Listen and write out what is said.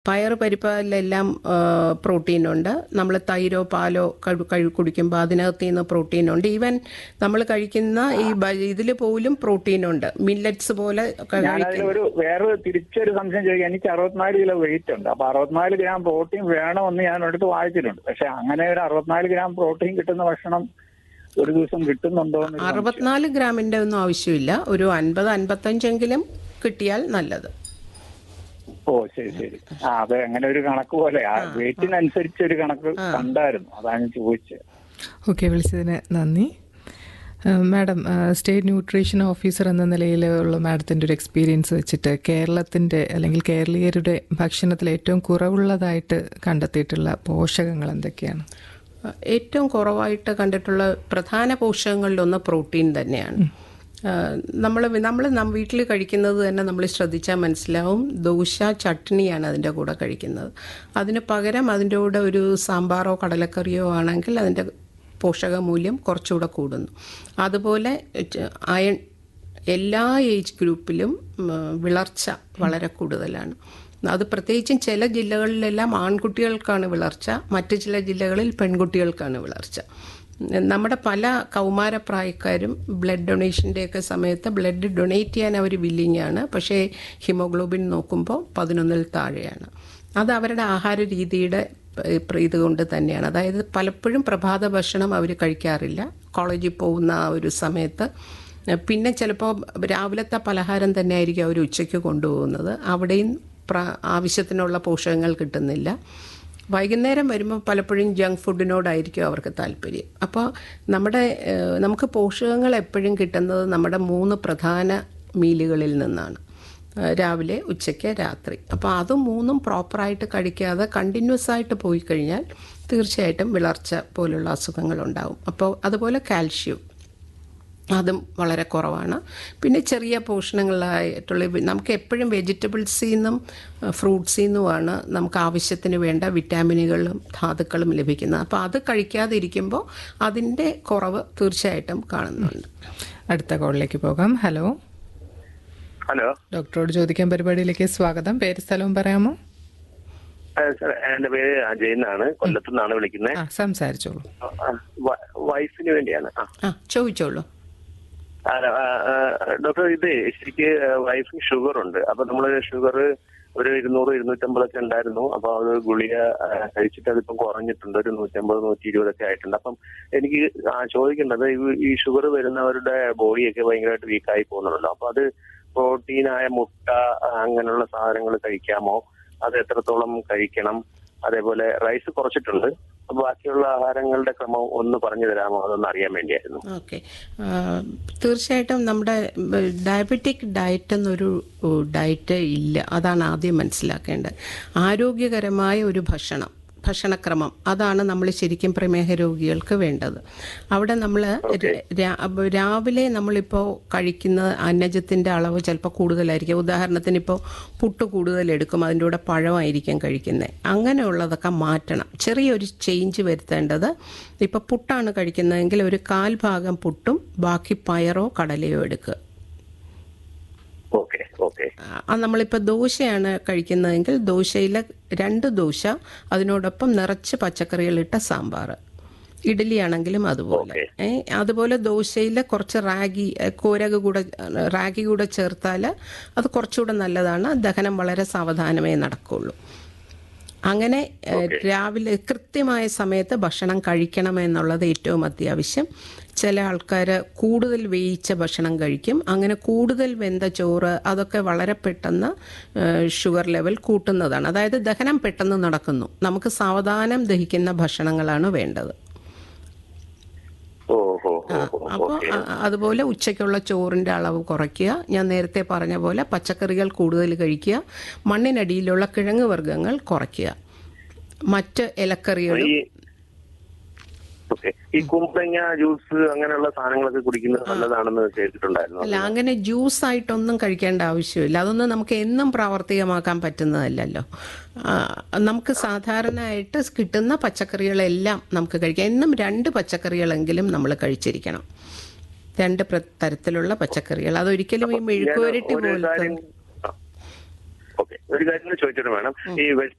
പയർ പരിപ്പിലെല്ലാം പ്രോട്ടീൻ ഉണ്ട് നമ്മൾ തൈരോ പാലോ കഴി കഴി- കുടിക്കുമ്പോൾ അതിനകത്ത് നിന്ന് പ്രോട്ടീൻ ഉണ്ട് ഈവൻ നമ്മൾ കഴിക്കുന്ന ഈ ഇതിൽ പോലും പ്രോട്ടീൻ ഉണ്ട് മില്ലറ്റ്സ് പോലെ ക- ഞാനതിൽ കഴിക്കുന്ന ഒരു വേറെ തിരിച്ചൊരു സംശയം ചോദിക്കാം എനിക്ക് അറുപത്തിനാല് കിലോ വെയിറ്റ് ഉണ്ട് അപ്പൊ അറുപത്തിനാല് ഗ്രാം പ്രോട്ടീൻ വേണമെന്ന് ഞാൻ ഒരിടത്ത് വായിച്ചിട്ടുണ്ട് പക്ഷെ അങ്ങനെ ഒരു അറുപത്തിനാല് ഗ്രാം പ്രോട്ടീൻ കിട്ടുന്ന ഭക്ഷണം ഒരു ദിവസം കിട്ടുന്നുണ്ടോ എന്ന് ഒരു സംശയം. അറുപത്തിനാല് ഗ്രാമിന്റെ ഒന്നും ആവശ്യമില്ല ഒരു അൻപത് അൻപത്തഞ്ചെങ്കിലും കിട്ടിയാൽ നല്ലത് ഓ ശരി ശരി ആ അതെ അങ്ങനെ ഒരു കണക്ക് പോലെ ആ വെയിറ്റിനനുസരിച്ച് ഒരു കണക്ക് കണ്ടായിരുന്നു അതാണ് ഞാൻ ചോദിച്ചത് ഓക്കെ വിളിച്ചതിന് നന്ദി ഏഹ് മാഡം ഏഹ് സ്റ്റേറ്റ് ന്യൂട്രീഷൻ ഓഫീസർ എന്ന നിലയിലുള്ള മാഡത്തിൻ്റെ ഒരു എക്സ്പീരിയൻസ് വെച്ചിട്ട് കേരളത്തിൻ്റെ അല്ലെങ്കിൽ കേരളീയരുടെ ഭക്ഷണത്തിൽ ഏറ്റവും കുറവുള്ളതായിട്ട് കണ്ടെത്തിയിട്ടുള്ള പോഷകങ്ങൾ എന്തൊക്കെയാണ് ഏറ്റവും കുറവായിട്ട് കണ്ടിട്ടുള്ള പ്രധാന പോഷകങ്ങളിലൊന്ന് പ്രോട്ടീൻ തന്നെയാണ് നമ്മൾ നമ്മൾ വീട്ടിൽ കഴിക്കുന്നത് തന്നെ നമ്മൾ ശ്രദ്ധിച്ചാൽ മനസ്സിലാവും ദോശ ചട്നിയാണ് അതിൻ്റെ കൂടെ കഴിക്കുന്നത് അതിന് പകരം അതിൻ്റെ കൂടെ ഒരു സാമ്പാറോ കടലക്കറിയോ ആണെങ്കിൽ അതിൻ്റെ പോഷകമൂല്യം കുറച്ചുകൂടെ കൂടുന്നു അതുപോലെ ച- അയൺ എല്ലാ ഏജ് ഗ്രൂപ്പിലും ഉം, വിളർച്ച വളരെ കൂടുതലാണ് അത് പ്രത്യേകിച്ചും ചില ജില്ലകളിലെല്ലാം ആൺകുട്ടികൾക്കാണ് വിളർച്ച മറ്റ് ചില ജില്ലകളിൽ പെൺകുട്ടികൾക്കാണ് വിളർച്ച നമ്മുടെ പല കൗമാരപ്രായക്കാരും ബ്ലഡ് ഡൊണേഷൻ്റെയൊക്കെ സമയത്ത് ബ്ലഡ് ഡൊണേറ്റ് ചെയ്യാൻ അവർ വില്ലിങ് ആണ് പക്ഷേ ഹിമോഗ്ലോബിൻ നോക്കുമ്പോൾ പതിനൊന്നിൽ താഴെയാണ് അത് അവരുടെ ആഹാര രീതിയുടെ ഏഹ്, ഇതുകൊണ്ട് തന്നെയാണ് അതായത് പലപ്പോഴും പ്രഭാത ഭക്ഷണം അവർ കഴിക്കാറില്ല കോളേജിൽ പോകുന്ന ആ ഒരു സമയത്ത് പിന്നെ ചിലപ്പോൾ രാവിലത്തെ പലഹാരം തന്നെ ആയിരിക്കും അവർ ഉച്ചയ്ക്ക് കൊണ്ടുപോകുന്നത് അവിടെയും പ്ര ആവശ്യത്തിനുള്ള പോഷകങ്ങൾ കിട്ടുന്നില്ല വൈകുന്നേരം വരുമ്പോൾ പലപ്പോഴും ജങ്ക് ഫുഡിനോടായിരിക്കും അവർക്ക് താല്പര്യം അപ്പോൾ നമ്മുടെ ഏഹ്, നമുക്ക് പോഷകങ്ങൾ എപ്പോഴും കിട്ടുന്നത് നമ്മുടെ മൂന്ന് പ്രധാന മീലുകളിൽ നിന്നാണ് ഏഹ്, രാവിലെ ഉച്ചയ്ക്ക് രാത്രി അപ്പോൾ അത് മൂന്നും പ്രോപ്പറായിട്ട് കഴിക്കാതെ കണ്ടിന്യൂസ് ആയിട്ട് പോയി കഴിഞ്ഞാൽ തീർച്ചയായിട്ടും വിളർച്ച പോലുള്ള അസുഖങ്ങളുണ്ടാവും അപ്പോൾ അതുപോലെ കാൽഷ്യം അതും വളരെ കുറവാണ് പിന്നെ ചെറിയ പോഷണങ്ങളായിട്ടുള്ള വി- നമുക്ക് എപ്പോഴും വെജിറ്റബിൾസിൽ നിന്നും ഫ്രൂട്ട്സിൽ നിന്നുമാണ് നമുക്ക് ആവശ്യത്തിന് വേണ്ട വിറ്റാമിനുകളും ധാതുക്കളും ലഭിക്കുന്നത് അപ്പോൾ അത് കഴിക്കാതെ ഇരിക്കുമ്പോൾ അതിൻ്റെ കുറവ് തീർച്ചയായിട്ടും കാണുന്നുണ്ട് അടുത്ത കോളിലേക്ക് പോകാം ഹലോ ഹലോ ഡോക്ടറോട് ചോദിക്കാൻ പരിപാടിയിലേക്ക് സ്വാഗതം പേര് സ്ഥലവും പറയാമോ ആ, സാർ എന്റെ പേര് അജയ് എന്നാണ് കൊല്ലത്തു നിന്നാണ് വിളിക്കുന്നത് ആ സംസാരിച്ചോളൂ വൈഫിന് വേണ്ടിയാണ് ആ ആ ചോദിച്ചോളൂ ആ, ആ, ആ, ഡോക്ടർ ഇത് ശരിക്ക് വൈഫിന് ഷുഗർ ഉണ്ട് അപ്പൊ നമ്മള് ഷുഗർ ഒരു ഇരുന്നൂറ് ഇരുന്നൂറ്റമ്പതൊക്കെ ഉണ്ടായിരുന്നു അപ്പൊ അത് ഗുളിക ആ, കഴിച്ചിട്ട് അതിപ്പം കുറഞ്ഞിട്ടുണ്ട് ഒരു നൂറ്റമ്പത് നൂറ്റി ഇരുപതൊക്കെ ആയിട്ടുണ്ട് അപ്പം എനിക്ക് ആ, ചോദിക്കേണ്ടത് ഈ- ഈ ഷുഗർ വരുന്നവരുടെ ബോഡിയൊക്കെ ഭയങ്കരമായിട്ട് വീക്കായി പോകുന്നുണ്ടല്ലോ അപ്പൊ അത് പ്രോട്ടീനായ മുട്ട ആ, അങ്ങനെയുള്ള സാധനങ്ങൾ കഴിക്കാമോ അത് എത്രത്തോളം കഴിക്കണം അതേപോലെ റൈസ് കുറച്ചിട്ടുണ്ട് അപ്പൊ ബാക്കിയുള്ള ആഹാരങ്ങളുടെ ക്രമം ഒന്ന് പറഞ്ഞു തരാമോ അതൊന്ന് അറിയാൻ വേണ്ടിയായിരുന്നു ഓക്കെ തീർച്ചയായിട്ടും നമ്മുടെ ഡയബറ്റിക് ഡയറ്റ് എന്നൊരു ഡയറ്റ് ഇല്ല അതാണ് ആദ്യം മനസ്സിലാക്കേണ്ടത് ആരോഗ്യകരമായ ഒരു ഭക്ഷണം ഭക്ഷണക്രമം അതാണ് നമ്മൾ ശരിക്കും പ്രമേഹ രോഗികൾക്ക് വേണ്ടത് അവിടെ നമ്മൾ രാവിലെ നമ്മളിപ്പോൾ കഴിക്കുന്ന അന്നജത്തിൻ്റെ അളവ് ചിലപ്പോൾ കൂടുതലായിരിക്കും ഉദാഹരണത്തിന് ഇപ്പോൾ പുട്ട് കൂടുതൽ എടുക്കും അതിൻ്റെ കൂടെ പഴമായിരിക്കും കഴിക്കുന്നത് അങ്ങനെയുള്ളതൊക്കെ മാറ്റണം ചെറിയൊരു ചേഞ്ച് വരുത്തേണ്ടത് ഇപ്പോൾ പുട്ടാണ് കഴിക്കുന്നതെങ്കിൽ ഒരു കാൽ ഭാഗം പുട്ടും ബാക്കി പയറോ കടലയോ എടുക്കുക ഓക്കെ ഓക്കെ ആ നമ്മളിപ്പോൾ ദോശയാണ് കഴിക്കുന്നതെങ്കിൽ ദോശയിൽ രണ്ട് ദോശ അതിനോടൊപ്പം നിറച്ച് പച്ചക്കറികളിട്ട സാമ്പാർ ഇഡ്ഡലി ആണെങ്കിലും അതുപോലെ ഏ, അതുപോലെ ദോശയിൽ കുറച്ച് റാഗി ഏ, കോരക കൂടെ ഏ, റാഗി കൂടെ ചേർത്താൽ അത് കുറച്ചുകൂടെ നല്ലതാണ് ദഹനം വളരെ സാവധാനമേ നടക്കുള്ളൂ അങ്ങനെ ഏ, രാവിലെ കൃത്യമായ സമയത്ത് ഭക്ഷണം കഴിക്കണമെന്നുള്ളത് ഏറ്റവും അത്യാവശ്യം ചില ആൾക്കാർ കൂടുതൽ വേയിച്ച ഭക്ഷണം കഴിക്കും അങ്ങനെ കൂടുതൽ വെന്ത ചോറ് അതൊക്കെ വളരെ പെട്ടെന്ന് ഏ, ഷുഗർ ലെവൽ കൂട്ടുന്നതാണ് അതായത് ദഹനം പെട്ടെന്ന് നടക്കുന്നു നമുക്ക് സാവധാനം ദഹിക്കുന്ന ഭക്ഷണങ്ങളാണ് വേണ്ടത് ഓ ഓ ഓ അപ്പോൾ അതുപോലെ ഉച്ചയ്ക്കുള്ള ചോറിൻ്റെ അളവ് കുറയ്ക്കുക ഞാൻ നേരത്തെ പറഞ്ഞ പോലെ പച്ചക്കറികൾ കൂടുതൽ കഴിക്കുക മണ്ണിനടിയിലുള്ള കിഴങ്ങ് വർഗ്ഗങ്ങൾ കുറയ്ക്കുക മറ്റ് ഇലക്കറികളും ഈ ഓക്കെ ഈ കുമ്പളങ്ങ ജ്യൂസ് അങ്ങനെയുള്ള സാധനങ്ങളൊക്കെ കുടിക്കുന്നത് നല്ലതാണെന്ന് കേട്ടിട്ടുണ്ടായിരുന്നു അല്ല അങ്ങനെ ജ്യൂസ് ആയിട്ടൊന്നും കഴിക്കേണ്ട ആവശ്യമില്ല അതൊന്നും നമുക്ക് എന്നും പ്രാവർത്തികമാക്കാൻ പറ്റുന്നതല്ലല്ലോ ആ, നമുക്ക് സാധാരണയായിട്ട് കിട്ടുന്ന പച്ചക്കറികളെല്ലാം നമുക്ക് കഴിക്കാം എന്നും രണ്ട് പച്ചക്കറികളെങ്കിലും നമ്മൾ കഴിച്ചിരിക്കണം രണ്ട് പ്ര- തരത്തിലുള്ള പച്ചക്കറികൾ അതൊരിക്കലും ഈ മെഴുക്കുവരട്ടി ഒരു പോലത്തെ കാര്യം ഓക്കെ ഒരു കാര്യം കൂടി ചോദിച്ചിട്ട് വേണം ഈ